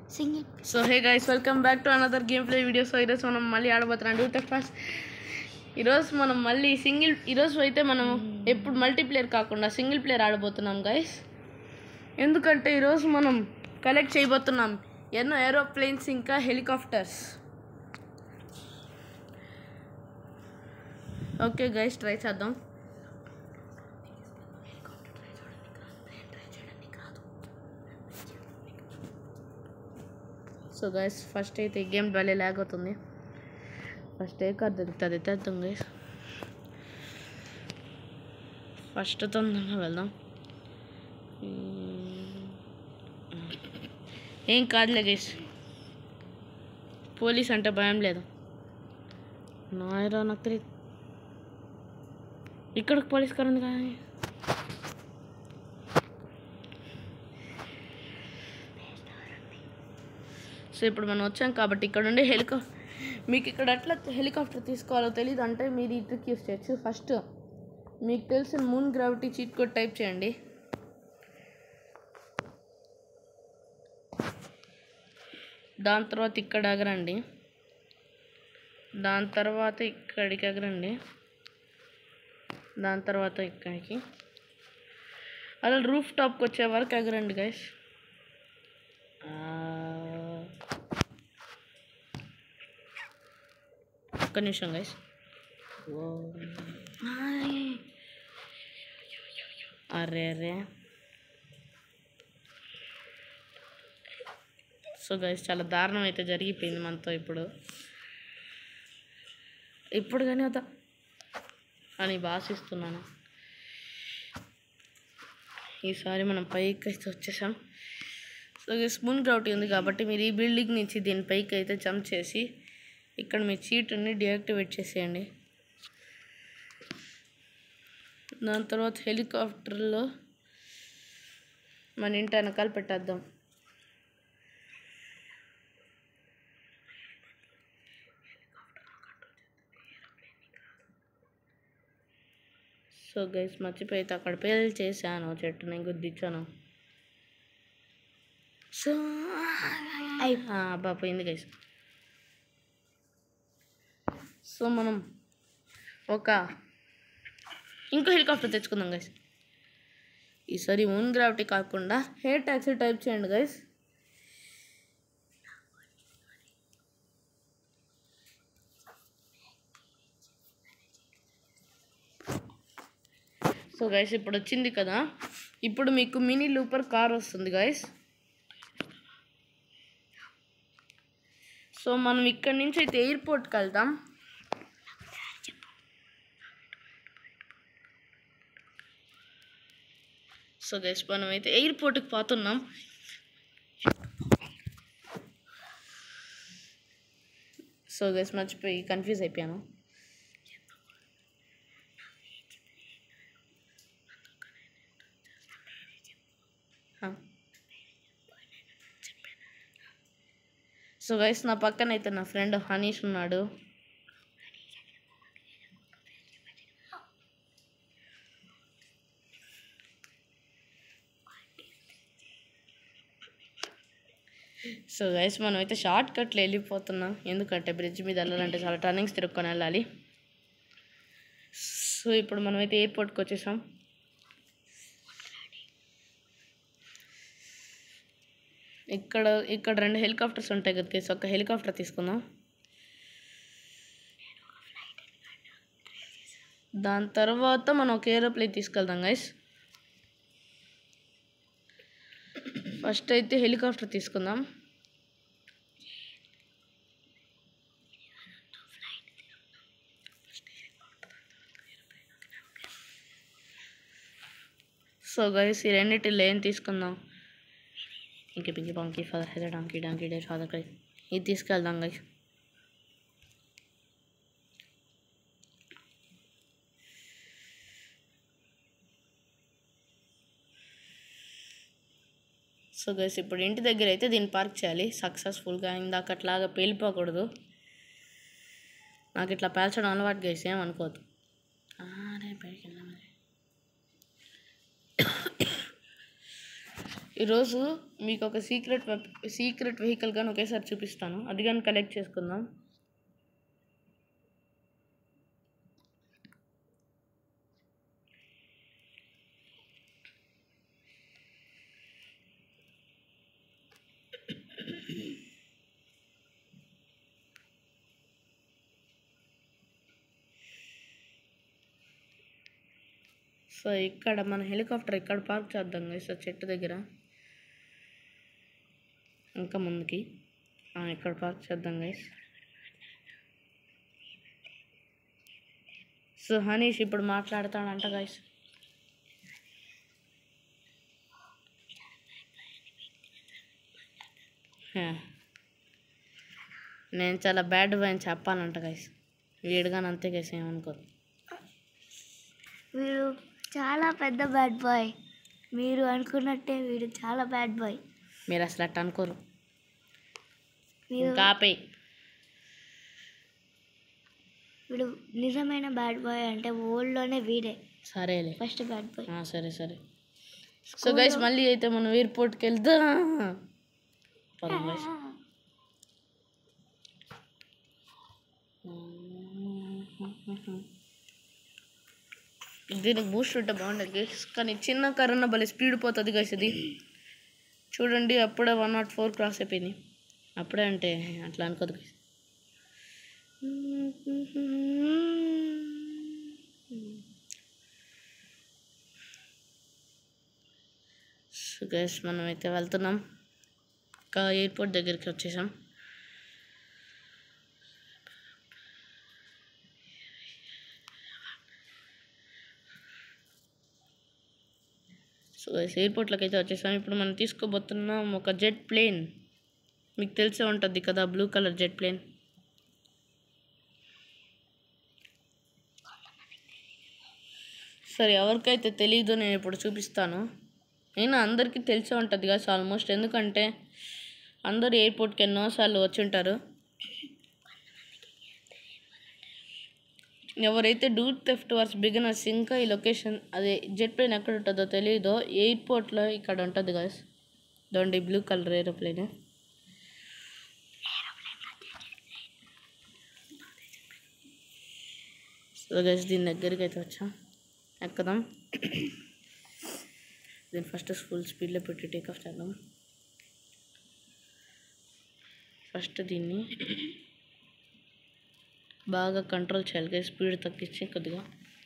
Single so hey guys welcome back to another game play video so ఈరోజు మనం మళ్ళీ ఆడబోతున్నాం do first ఈరోజు మనం మళ్ళీ సింగిల్ ఈరోజు అయితే మనం ఎప్పుడు మల్టీప్లేయర్ కాకుండా సింగిల్ ప్లేయర్ ఆడబోతున్నాం గైస్ ఎందుకంటే ఈరోజు మనం కలెక్ట్ చేయబోతున్నాం ఎన్నో ఏరోప్లేన్స్ ఇంకా హెలికాప్టర్స్ ఓకే గైస్ ట్రై చేద్దాం సో గైస్ ఫస్ట్ అయితే ఈ గేమ్ భలే ల్యాగ్ అవుతుంది ఫస్ట్ ఏ కార్ దొరుకుతుంది తెద్దాం గైస్ ఫస్ట్ తొందరగా వెళ్దాం ఏం కాదులే గైస్ పోలీస్ అంటే భయం లేదు నాయరా నాకు తెలియదు ఇక్కడికి పోలీస్ కార్ ఉంది కానీ సో ఇప్పుడు మనం వచ్చాం కాబట్టి ఇక్కడ ఉండే హెలికా మీకు ఇక్కడ ఎట్లా హెలికాప్టర్ తీసుకోవాలో తెలియదు అంటే మీరు ఈ ట్రిక్ యూస్ చేయొచ్చు ఫస్ట్ మీకు తెలిసిన moon gravity cheat code type చేయండి దాని తర్వాత ఇక్కడ ఎగరండి దాని తర్వాత ఇక్కడికి ఎగరండి దాని తర్వాత ఇక్కడికి అలా రూఫ్ టాప్కి వచ్చే వరకు ఎగరండి గైస్ ఒక్క నిమిషం గైస్ అరే అరే సో గైస్ చాలా దారుణం అయితే జరిగిపోయింది మనతో ఇప్పుడు ఇప్పుడు కానీ వద్దా అని భాషిస్తున్నాను ఈసారి మనం పైకి అయితే వచ్చేసాం సో స్పూన్ గ్రౌటీ ఉంది కాబట్టి మీరు ఈ బిల్డింగ్ నుంచి దీని పైకి అయితే జంప్ చేసి ఇక్కడ మీ చీట్ని డియాక్టివేట్ చేసేయండి దాని తర్వాత హెలికాప్టర్లో మన ఇంటి వెనకాల పెట్టేద్దాం సో గైస్ మర్చిపోయి అయితే అక్కడ పేలు చేశాను చెట్టుని గుద్దిచ్చాను సో అబ్బా పోయింది గైస్ సో మనం ఒక ఇంకో హెలికాప్టర్ తెచ్చుకుందాం గైస్ ఈసారి ఓన్ గ్రావిటీ కాకుండా హెయిర్ ట్యాక్సీ టైప్ చేయండి గైస్ సో గైస్ ఇప్పుడు వచ్చింది కదా ఇప్పుడు మీకు మినీ లూపర్ కార్ వస్తుంది గైస్ సో మనం ఇక్కడ నుంచి అయితే ఎయిర్పోర్ట్కి వెళ్తాం సో గైస్ మనం అయితే ఎయిర్పోర్ట్కి పోతున్నాం సో గైస్ మర్చిపోయి కన్ఫ్యూజ్ అయిపోయాను సో గైస్ నా పక్కన అయితే నా ఫ్రెండ్ హనీష్ ఉన్నాడు సో గైస్ మనం అయితే షార్ట్ కట్లో వెళ్ళిపోతున్నాం ఎందుకంటే బ్రిడ్జ్ మీద వెళ్ళాలంటే చాలా టర్నింగ్స్ తిరుక్కొని వెళ్ళాలి సో ఇప్పుడు మనం అయితే ఎయిర్పోర్ట్కి వచ్చేసాం ఇక్కడ ఇక్కడ రెండు హెలికాప్టర్స్ ఉంటాయి కదా గైస్ ఒక హెలికాప్టర్ తీసుకుందాం దాని తర్వాత మనం ఒక ఏరోప్లేన్ తీసుకెళ్దాం గైస్ ఫస్ట్ అయితే హెలికాప్టర్ తీసుకుందాం సో గైస్ ఈ రెండింటిలో ఏం తీసుకుందాం ఇంకే pinky punky father heather donkey donkey day father కై ఇది తీసుకెళ్దాం గైస్ సో గైస్ ఇప్పుడు ఇంటి దగ్గర అయితే దీన్ని పార్క్ చేయాలి సక్సెస్ఫుల్గా ఇందాక అట్లాగా పేలిపోకూడదు నాకు ఇట్లా పేల్చడం అలవాటు గైస్ ఏమనుకోవద్దు అరే పైకి వెళ్దాం మరి. ఈరోజు మీకు ఒక సీక్రెట్ సీక్రెట్ వెహికల్ కానీ ఒకేసారి చూపిస్తాను అది కానీ కలెక్ట్ చేసుకుందాం సో ఇక్కడ మన హెలికాప్టర్ ఇక్కడ పార్క్ చేద్దాం గైస్ ఆ చెట్టు దగ్గర ఇంకా ముందుకి ఆ, ఇక్కడ పార్క్ చేద్దాం గైస్ సో హనీష్ ఇప్పుడు మాట్లాడతాడంట గైస్ నేను చాలా బ్యాడ్ బాయ్ అని చెప్పాలంట గైస్ వీడుగాని అంతే గైస్ ఏమనుకోదు వీడు చాలా పెద్ద బ్యాడ్ బాయ్ మీరు అనుకున్నట్టే వీడు చాలా బ్యాడ్ బాయ్ మీరు అసలు అట్ట అనుకోరు మీరు ఇంకా ఆపేయి వీడు నిజమైన బ్యాడ్ బాయ్ అంటే వరల్డ్లోనే వీడే సరేలే ఫస్ట్ బ్యాడ్ బాయ్ ఆ, సరే సరే సో గైస్ మళ్ళీ అయితే మనం ఎయిర్పోర్ట్కి వెళ్దాం పదం గైస్ దీనికి బూస్ట్ ఉంటే బాగుండదు గైస్ కానీ చిన్న కరోనా భలే స్పీడ్ పోతుంది గైస్ ఇది చూడండి అప్పుడే వన్ నాట్ ఫోర్ క్రాస్ అయిపోయింది అప్పుడే అంటే అట్లా అనుకోదు గైస్ సో గైస్ మనం అయితే వెళ్తున్నాం ఇంకా ఎయిర్పోర్ట్ దగ్గరికి వచ్చేసాం సో గైస్ ఎయిర్పోర్ట్లోకి అయితే వచ్చేసాం ఇప్పుడు మనం తీసుకోబోతున్నాం ఒక జెట్ ప్లేన్ మీకు తెలిసే ఉంటుంది కదా బ్లూ కలర్ జెట్ ప్లేన్ సరే ఎవరికైతే తెలియదో నేను ఇప్పుడు చూపిస్తాను అయినా అందరికీ తెలిసే ఉంటుంది కదా ఆల్మోస్ట్ ఎందుకంటే అందరూ ఎయిర్పోర్ట్కి ఎన్నోసార్లు వచ్చి ఉంటారు ఎవరైతే డూట్ థెఫ్ట్ వర్స్ బిగినర్స్ ఇంకా ఈ లొకేషన్ అదే జెట్ ప్లేన్ ఎక్కడ ఉంటుందో తెలియదో ఎయిర్పోర్ట్లో ఇక్కడ ఉంటుంది గైస్ దొండి blue colour aeroplane so guys దీని దగ్గరికి అయితే వచ్చాం ఎక్కదాం దీన్ని ఫస్ట్ ఫుల్ స్పీడ్లో పెట్టి టేక్ ఆఫ్ చేద్దాం ఫస్ట్ దీన్ని బాగా కంట్రోల్ చేయాలి గైస్ స్పీడ్ తగ్గించి కొద్దిగా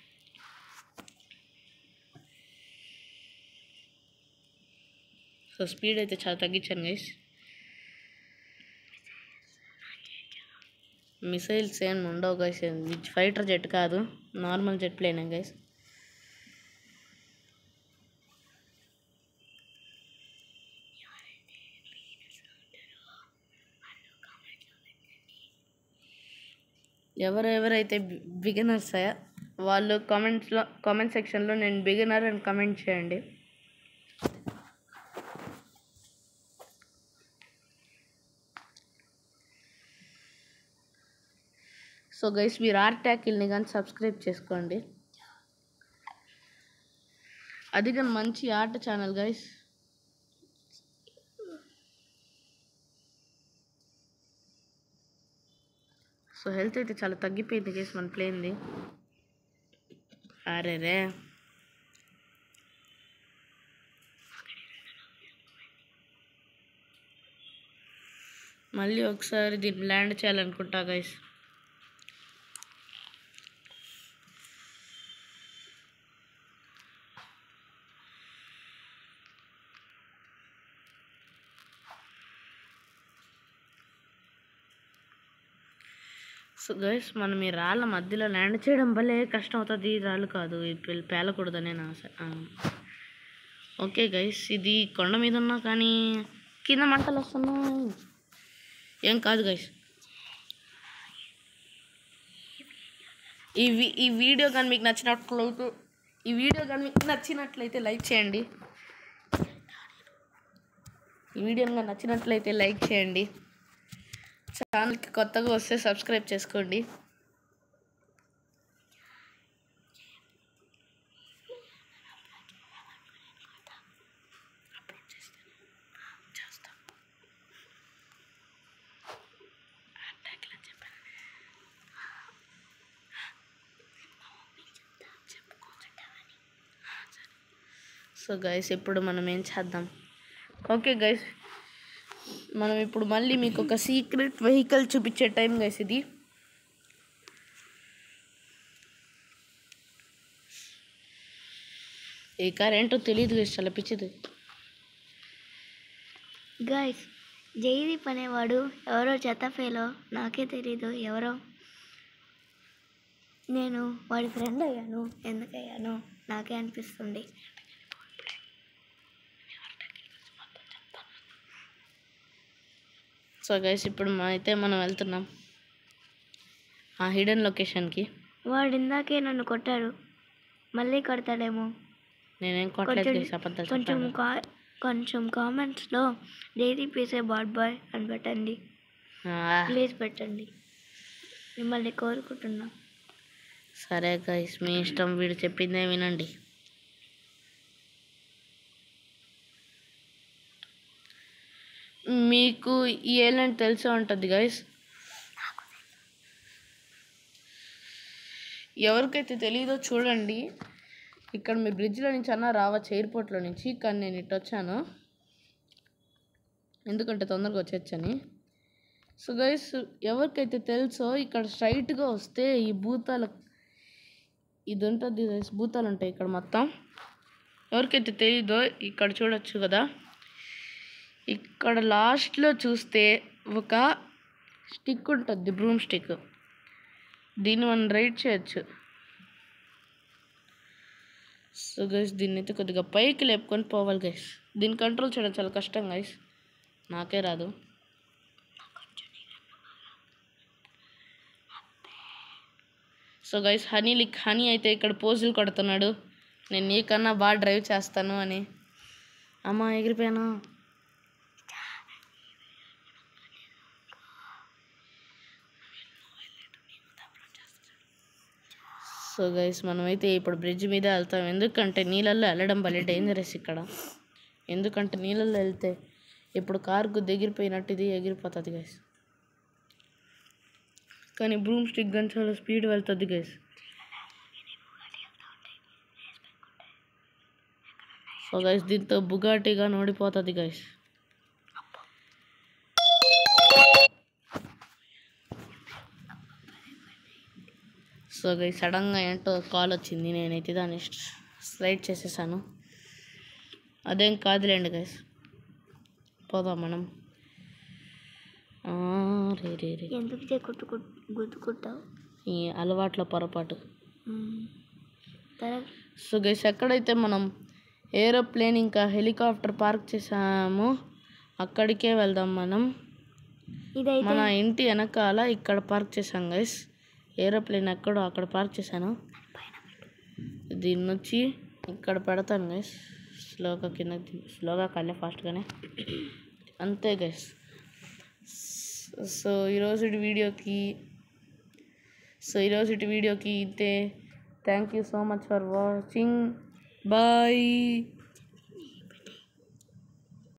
సో స్పీడ్ అయితే చాలా తగ్గించాను గైస్ మిసైల్స్ ఏం ఉండవు గైస్ ఇది ఫైటర్ జెట్ కాదు నార్మల్ జెట్ ప్లేనే గైస్ ఎవరెవరైతే బిగినర్స్ వాళ్ళు కామెంట్స్లో కామెంట్ సెక్షన్లో నేను బిగినర్ అని కామెంట్ చేయండి సో గైస్ మీరు ఆర్ట్ ట్యాకిల్ని కానీ సబ్స్క్రైబ్ చేసుకోండి అది కానీ మంచి art channel guys so health అయితే చాలా తగ్గిపోయింది గైస్ మన ప్లేన్ది అరే రే మళ్ళీ ఒకసారి దీన్ని ల్యాండ్ చేయాలనుకుంటా గైస్ సో గైస్ మనం ఈ రాళ్ళ మధ్యలో ల్యాండ్ చేయడం భలే కష్టం అవుతుంది ఈ రాళ్ళు కాదు ఇది పెల్- పేలకూడదనే నా ఆశ ఆ. ఓకే గైస్ ఇది కొండ మీద ఉన్నా కానీ కింద మంటలు వస్తున్నాయి ఏం కాదు గైస్ ఈ వి- ఈ వీడియో కానీ మీకు నచ్చినట్లయితే ఈ వీడియో కానీ మీకు నచ్చినట్లయితే లైక్ చేయండి ఈ వీడియో కానీ నచ్చినట్లయితే లైక్ చేయండి ఛానల్కి కొత్తగా వస్తే సబ్స్క్రైబ్ చేసుకోండి సో గైస్ ఇప్పుడు మనం ఏం చేద్దాం ఓకే గైస్ మనం ఇప్పుడు మళ్ళీ మీకు ఒక సీక్రెట్ వెహికల్ చూపించే టైం గైస్ ఇది ఈ కార్ ఏంటో తెలియదు గైస్ చాలా పిచ్చిది గైస్ జైదీప్ అనేవాడు ఎవరో చెత్త ఫేలో నాకే తెలీదు ఎవరో నేను వాడి ఫ్రెండ్ అయ్యాను ఎందుకు అయ్యాను నాకే అనిపిస్తుంది సో గైస్ ఇప్పుడు మా అయితే మనం వెళ్తున్నాం ఆ హిడెన్ లొకేషన్కి వాడు ఇందాకే నన్ను కొట్టాడు మళ్ళీ కొడతాడేమో నేనేం కొట్టలేదు కొంచెం గైస్ అబద్ధాలు కొంచెం చెప్పాను కా కొంచెం కామెంట్స్లో జైదీప్ వేసే బాడ్ బాయ్ అని పెట్టండి ప్లీజ్ పెట్టండి మిమ్మల్ని కోరుకుంటున్నా సరే గైస్ మీ ఇష్టం వీడు చెప్పిందే వినండి మీకు ఈ ఏలెంట్ తెలిసే ఉంటుంది గైస్ ఎవరికైతే తెలియదో చూడండి ఇక్కడ మీ బ్రిడ్జ్లో నుంచి అన్నా రావచ్చు ఎయిర్పోర్ట్లో నుంచి కానీ నేను ఇటు వచ్చాను ఎందుకంటే తొందరగా వచ్చేచ్చని సో గైస్ ఎవరికైతే తెలుసో ఇక్కడ స్ట్రైట్గా వస్తే ఈ భూతాల ఇది ఉంటుంది guys, భూతాలు ఉంటాయి ఇక్కడ మొత్తం ఎవరికైతే తెలీదో ఇక్కడ చూడొచ్చు కదా ఇక్కడ లాస్ట్లో చూస్తే ఒక స్టిక్ ఉంటుంది బ్రూమ్ స్టిక్ దీన్ని మనం రైడ్ చేయొచ్చు సో గైస్ దీన్ని అయితే కొద్దిగా పైకి లేపుకొని పోవాలి గైస్ దీన్ని కంట్రోల్ చేయడం చాలా కష్టం గైస్ నాకే రాదు so guys honey lick honey అయితే ఇక్కడ పోజులు కొడుతున్నాడు నేను నీకన్నా బాగా డ్రైవ్ చేస్తాను అని అమ్మా ఎగిరిపోయాను సో గైస్ మనమైతే ఇప్పుడు బ్రిడ్జ్ మీద వెళ్తాం ఎందుకంటే నీళ్ళల్లో వెళ్ళడం భలే డేంజరస్ ఇక్కడ ఎందుకంటే నీళ్ళల్లో వెళ్తే ఇప్పుడు కార్కు ఎగిరిపోయినట్టు ఇది ఎగిరిపోతుంది గైస్ కానీ బ్రూమ్ స్టిక్ గన్ చాలా స్పీడ్ వెళ్తుంది గైస్ సో గైస్ దీంతో బుగాటిగా నోడిపోతుంది గైస్ సో గైస్ సడన్గా ఏంటో కాల్ వచ్చింది నేనైతే దాన్ని స్లైడ్ చేసేసాను అదేం కాదులేండి గైస్ పోదాం మనం ఆ, రే రే రే ఎందుకు చే కొట్టుకు గుద్దుకుంటావు ఈ అలవాట్ల పొరపాటు సరే సో గైస్ ఎక్కడైతే మనం ఏరోప్లేన్ ఇంకా హెలికాప్టర్ పార్క్ చేసామో అక్కడికే వెళ్దాం మనం ఇదైతే మన ఇంటి వెనకాల ఇక్కడ పార్క్ చేసాం గైస్ ఏరోప్లేన్ ఎక్కడో అక్కడ పార్క్ చేశాను దీన్ని వచ్చి ఇక్కడ పెడతాను గైస్ స్లోగా కింద స్లోగా కళ్ళే ఫాస్ట్గానే అంతే గైస్ సో ఈరోజు వీడియోకి సో ఈరోజు వీడియోకి ఇంతే thank you so much for watching bye